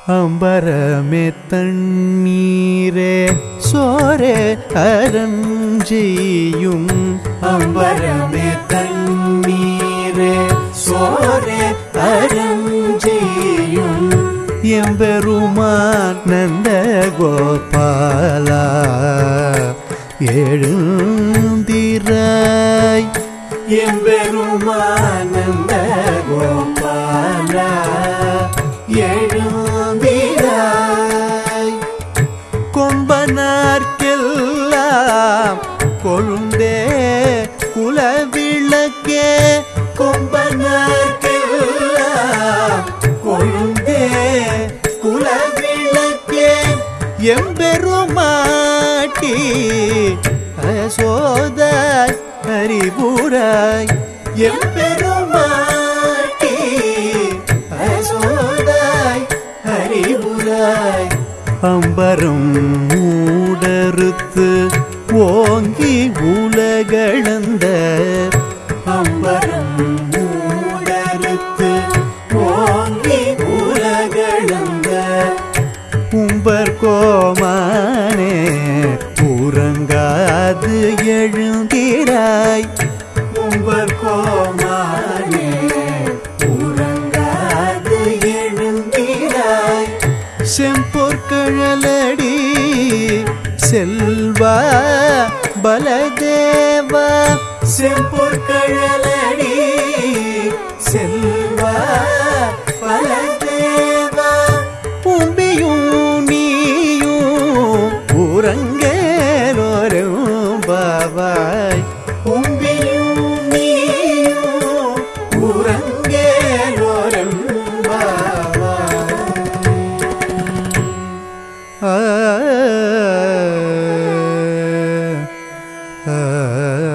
அம்பரமே தண்ணீரே சோரே அரஞ்செய்யும் அம்பரமே தண்ணீரே சோரே அரஞ்செய்யும் எம்பெருமான் நந்த கோபாலா எழுந்திராய் எம்பெருமான் நந்த கோபாலா எழுந்திராய் கொம்பனார்க்கெல்லாம் கொழுந்தே குலவிளக்கே கொம்பனார்க்கெல்லாம் கொழுந்தே குலவிளக்கே எம்பெருமாட்டி அசோதாய் ஹரிபுராய் எம்பெருமாட்டி அசோதாய் ஹரிபுராய் அம்பரம் மூடறுத்து ஓங்கி உலகளந்த அம்பரம் மூடறுத்து ஓங்கி உலகளந்த உம்பர் கோமானே உறங்காது எழுந்திராய் உம்பர் கோமானே உறங்காது எழுந்திராய் செம்பொற்கழலடி செல்வா பலதேவா செம்பொற்கழலடி செல்வா பலதேவா உம்பியும் நீயும் உறங்கேலோரும் பாவாய் உம்பியும் நீயும் உறங்கேலோரும் பாவாய் ஆ ஆ